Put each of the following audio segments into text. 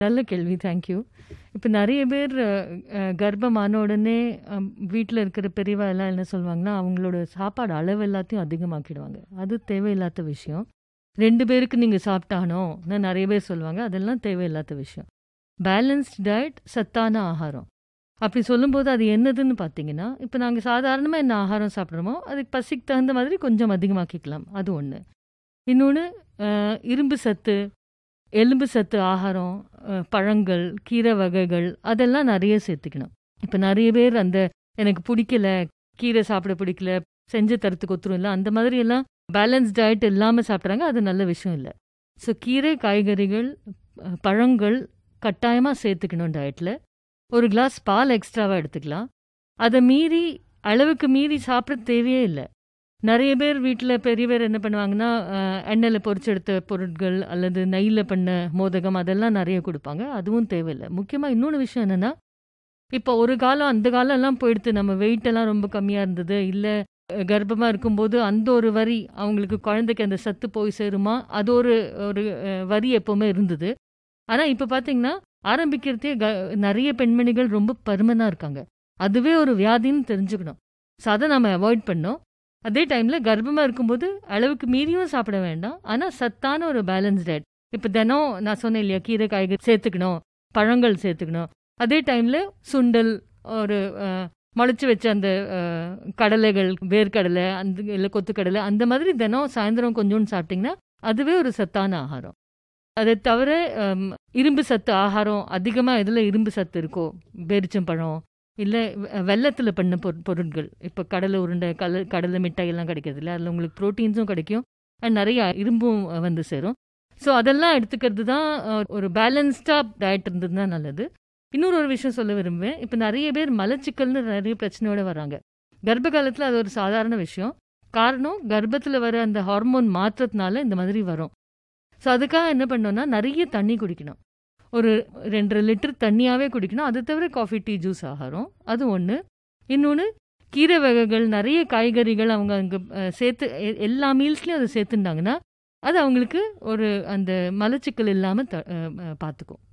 நல்ல கேள்வி. Thank you. இப்ப நெறைய பேர் அ கர்ப்பம் ஆன உடனே அம் வீட்ல இருக்கிற பெரியவா எல்லாம் என்ன சொல்லுவாங்கன்னா, அவங்களோட சாப்பாடு அளவு எல்லாத்தையும் அதிகமாக்கிடுவாங்க. அது தேவையில்லாத விஷயம். 2 பேருக்கு நீங்க சாப்பிட்டாகணும்னு நெறைய பேர் சொல்லுவாங்க. அதெல்லாம் தேவையில்லாத விஷயம். பேலன்ஸ்ட் டயட் சத்தான ஆகாரம். அப்படி சொல்லும்போது அது என்னதுன்னு பார்த்தீங்கன்னா, இப்ப நாங்க சாதாரணமா என்ன ஆகாரம் சாப்பிடுறோமோ, அதுக்கு பசிக்கு தகுந்த மாதிரி கொஞ்சம் அதிகமாக்கிக்கலாம். அது ஒண்ணு. இன்னொன்னு அ இரும்பு சத்து, எலும்பு சத்து ஆகாரம், அ பழங்கள், கீரை வகைகள் அதெல்லாம் நெறைய சேர்த்துக்கணும். இப்ப நெறைய பேர் அந்த எனக்கு புடிக்கல, கீரை சாப்பிட பிடிக்கல, செஞ்சு தரத்துக்கு ஒத்துரும் இல்ல, அந்த மாதிரி எல்லாம் பேலன்ஸ் டயட் இல்லாம சாப்பிடுறாங்க. அது நல்ல விஷயம் இல்ல. ஸோ கீரை, காய்கறிகள், அ பழங்கள் கட்டாயமா சேர்த்துக்கணும் டயட்ல. ஒரு கிளாஸ் பால் எக்ஸ்ட்ராவா எடுத்துக்கலாம். அத மீறி அளவுக்கு மீறி சாப்பிட தேவையே இல்ல. நெறைய பேர் வீட்ல பெரிய பேர் என்ன பண்ணுவாங்கன்னா, அ எண்ணெயில பொரிச்செடுத்த பொருட்கள் அல்லது நெய்யில பண்ண மோதகம் அதெல்லாம் நெறைய குடுப்பாங்க. அதுவும் தேவையில்ல. முக்கியமா இன்னொன்னு விஷயம் என்னன்னா, இப்ப ஒரு காலம் அந்த காலம்லாம் போயிடுத்து. நம்ம வெயிட் எல்லாம் ரொம்ப கம்மியா இருந்தது. இல்ல அ கர்ப்பமா இருக்கும்போது அந்த ஒரு வரி அவங்களுக்கு குழந்தைக்கு அந்த சத்து போய் சேருமா? அது ஒரு ஒரு அ வரி எப்பவுமே இருந்தது. ஆனா இப்ப பார்த்தீங்கன்னா, ஆரம்பிக்கிறதே க நெறைய பெண்மணிகள் ரொம்ப பருமனா இருக்காங்க. அதுவே ஒரு வியாதின்னு தெரிஞ்சுக்கணும். ஸோ அத நம்ம அவாய்ட் பண்ணணும். அதே டைம்ல கர்ப்பமா இருக்கும்போது அளவுக்கு மீறியும் சாப்பிட வேண்டாம். ஆனா சத்தான ஒரு பேலன்ஸ் டயட். இப்ப தினம் நான் சொன்னேன் இல்லையா, கீரை, காய்கறி சேர்த்துக்கணும், பழங்கள் சேர்த்துக்கணும். அதே டைம்ல சுண்டல், ஒரு அ முளைச்சு வச்ச அந்த அ கடலைகள், வேர்க்கடலை அந்த இல்ல கொத்துக்கடலை அந்த மாதிரி தினம் சாயந்தரம் கொஞ்சோண்டு சாப்பிட்டீங்கன்னா, அதுவே ஒரு சத்தான ஆகாரம். அதை தவிர அம் இரும்பு சத்து ஆகாரம் அதிகமா எதுல இரும்பு சத்து இருக்கோ, பேரிச்சம்பழம், இல்ல வெ வெல்லத்தில பண்ண பொரு பொருட்கள். இப்ப கடலை உருண்டை, கல கடலை மிட்டாய் எல்லாம் கிடைக்குதுல்ல, அதில உங்களுக்கு புரோட்டீன்ஸும் கிடைக்கும். அண்ட் நெறைய இரும்பும் வந்து சேரும். ஸோ அதெல்லாம் எடுத்துக்கிறது தான் அ ஒரு பேலன்ஸ்டா டயட் இருந்ததுன்னா நல்லது. இன்னொரு ஒரு விஷயம் சொல்ல விரும்புவேன். இப்ப நெறைய பேர் மலச்சிக்கல்னு நெறைய பிரச்சனையோட வராங்க. கர்ப்ப காலத்தில அது ஒரு சாதாரண விஷயம். காரணம் கர்ப்பத்தில வர அந்த ஹார்மோன் மாற்றத்தினால இந்த மாதிரி வரும். ஸோ அதுக்காக என்ன பண்ணணும்னா, நெறைய தண்ணி குடிக்கணும். ஒரு 2 1/2 லிட்டர் தண்ணியாவே குடிக்கணும். அது தவிர காஃபி, டீ, ஜூஸ் ஆகாரம். அது ஒண்ணு. இன்னொன்னு கீரை வகைகள், நெறைய காய்கறிகள் அவங்க அங்க அ சேர்த்து எ எல்லா மீல்ஸ்லயும் அத சேர்த்துட்டாங்கன்னா, அது அவங்களுக்கு ஒரு அந்த மலச்சிக்கல் இல்லாம த அ அ பார்த்துக்கும்.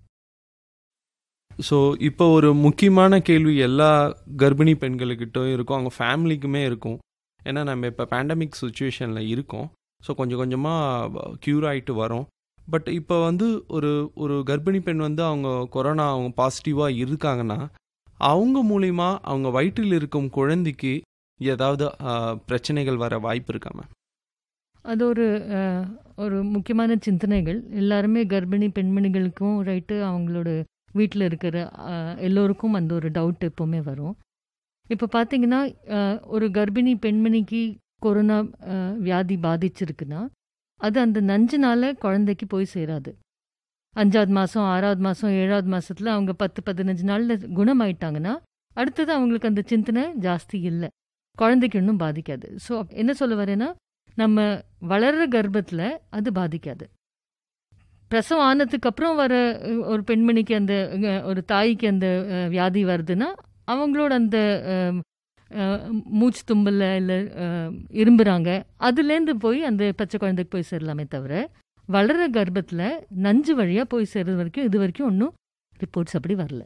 ஸோ இப்போ ஒரு முக்கியமான கேள்வி எல்லா கர்ப்பிணி பெண்களுக்கிட்டயும் இருக்கும். அவங்க ஃபேமிலிக்குமே இருக்கும். ஏன்னா நம்ம இப்ப பேண்டமிக் சிச்சுவேஷன்ல இருக்கோம். ஸோ கொஞ்சம் கொஞ்சமா க்யூர் ஆயிட்டு வரோம். பட் இப்ப வந்து ஒரு ஒரு கர்ப்பிணி பெண் வந்து அவங்க கொரோனா அவங்க பாசிட்டிவா இருக்காங்கன்னா, அவங்க மூலியமா அவங்க வயிற்றில் இருக்கும் குழந்தைக்கு ஏதாவது அ பிரச்சனைகள் வர வாய்ப்பு இருக்கா மேம்? அது ஒரு அ ஒரு முக்கியமான சிந்தனைகள். எல்லாருமே கர்ப்பிணி பெண்மணிகளுக்கும் ரைட்டு, அவங்களோட வீட்ல இருக்கிற அ எல்லோருக்கும் அந்த ஒரு டவுட் எப்பவுமே வரும். இப்ப பார்த்தீங்கன்னா, அ ஒரு கர்ப்பிணி பெண்மணிக்கு கொரோனா அ வியாதி பாதிச்சிருக்குன்னா, அது அந்த நஞ்சுனால குழந்தைக்கு போய் சேராது. 5வது மாசம், 6வது மாசம், 7வது மாசத்துல அவங்க 10, 15 நாள்ல குணமாயிட்டாங்கன்னா, அடுத்தது அவங்களுக்கு அந்த சிந்தனை ஜாஸ்தி இல்ல. குழந்தைக்கு இன்னும் பாதிக்காது. ஸோ என்ன சொல்ல வரேன்னா, நம்ம வளர்ற கர்ப்பத்துல அது பாதிக்காது. பிரசவம் ஆனதுக்கு அப்புறம் வர ஒரு பெண்மணிக்கு அந்த அ ஒரு தாய்க்கு அந்த அ வியாதி வருதுன்னா, அவங்களோட அந்த அ அ மூச்சு தும்பல்ல இல்ல அ இரும்புறாங்க. அதுலேருந்து போய் அந்த பச்சை குழந்தைக்கு போய் சேரலாமே தவிர, வளர்ற கர்ப்பத்துல நஞ்சு வழியா போய் சேர்றது வரைக்கும் இதுவரைக்கும் ஒண்ணும் ரிப்போர்ட்ஸ் அப்படி வரல.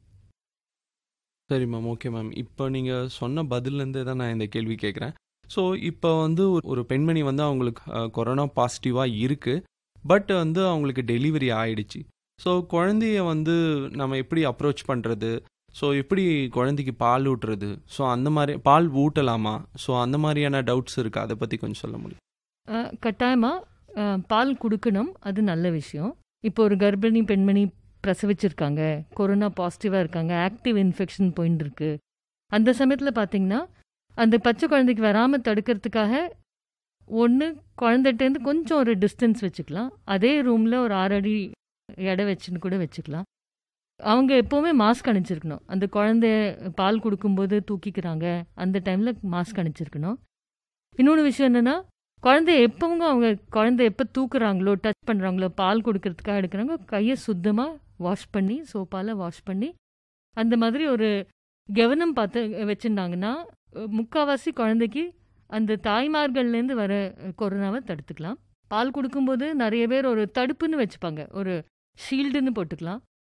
சரி மேம். Okay ma'am. இப்ப நீங்க சொன்ன பதில்லேருந்தே தான் நான் இந்த கேள்வி கேட்கிறேன். ஸோ இப்ப வந்து ஒரு பெண்மணி வந்து அவங்களுக்கு அ கொரோனா பாசிட்டிவா இருக்கு. பட் வந்து அவங்களுக்கு டெலிவரி ஆயிடுச்சு. ஸோ குழந்தைய வந்து நம்ம எப்படி அப்ரோச் பண்றது? ஸோ எப்படி குழந்தைக்கு பால் ஊட்டுறது? ஸோ அந்த மாரி பால் ஊட்டலாமா? ஸோ அந்த மாரியான டவுட்ஸ் இருக்கு. அத பத்தி கொஞ்சம் சொல்ல முடியுமா? அ கட்டாயமா அ பால் குடுக்கணும். அது நல்ல விஷயம். இப்போ ஒரு கர்ப்பிணி பெண்மணி பிரசவிச்சிருக்காங்க. கொரோனா பாசிட்டிவா இருக்காங்க. ஆக்டிவ் இன்ஃபெக்ஷன் போயின்னு இருக்கு. அந்த சமயத்துல பார்த்தீங்கன்னா, அந்த பச்சை குழந்தைக்கு வராம தடுக்கிறதுக்காக, ஒண்ணு குழந்தைட்டேருந்து கொஞ்சம் ஒரு டிஸ்டன்ஸ் வச்சுக்கலாம். அதே ரூம்ல ஒரு 6 அடி எடை வச்சுன்னு கூட வச்சுக்கலாம். அவங்க எப்பவுமே மாஸ்க் அணிஞ்சிருக்கணும். அந்த குழந்தைய பால் குடுக்கும்போது தூக்கிக்கிறாங்க. அந்த டைம்ல மாஸ்க் அணிஞ்சிருக்கணும். இன்னொரு விஷயம் என்னன்னா, குழந்தைய எப்பவும் அவங்க குழந்தைய எப்ப தூக்குறாங்களோ, டச் பண்றாங்களோ, பால் குடுக்கறதுக்காக எடுக்குறாங்க, கைய சுத்தமா வாஷ் பண்ணி, சோப்பால வாஷ் பண்ணி, அந்த மாதிரி ஒரு கவனம் பார்த்து வச்சிருந்தாங்கன்னா, முக்காவாசி குழந்தைக்கு அந்த தாய்மார்கள்லேருந்து வர கொரோனாவ தடுத்துக்கலாம். பால் குடுக்கும்போது நெறைய பேர் ஒரு தடுப்புன்னு வச்சுப்பாங்க. ஒரு ஷீல்டுன்னு போட்டுக்கலாம்.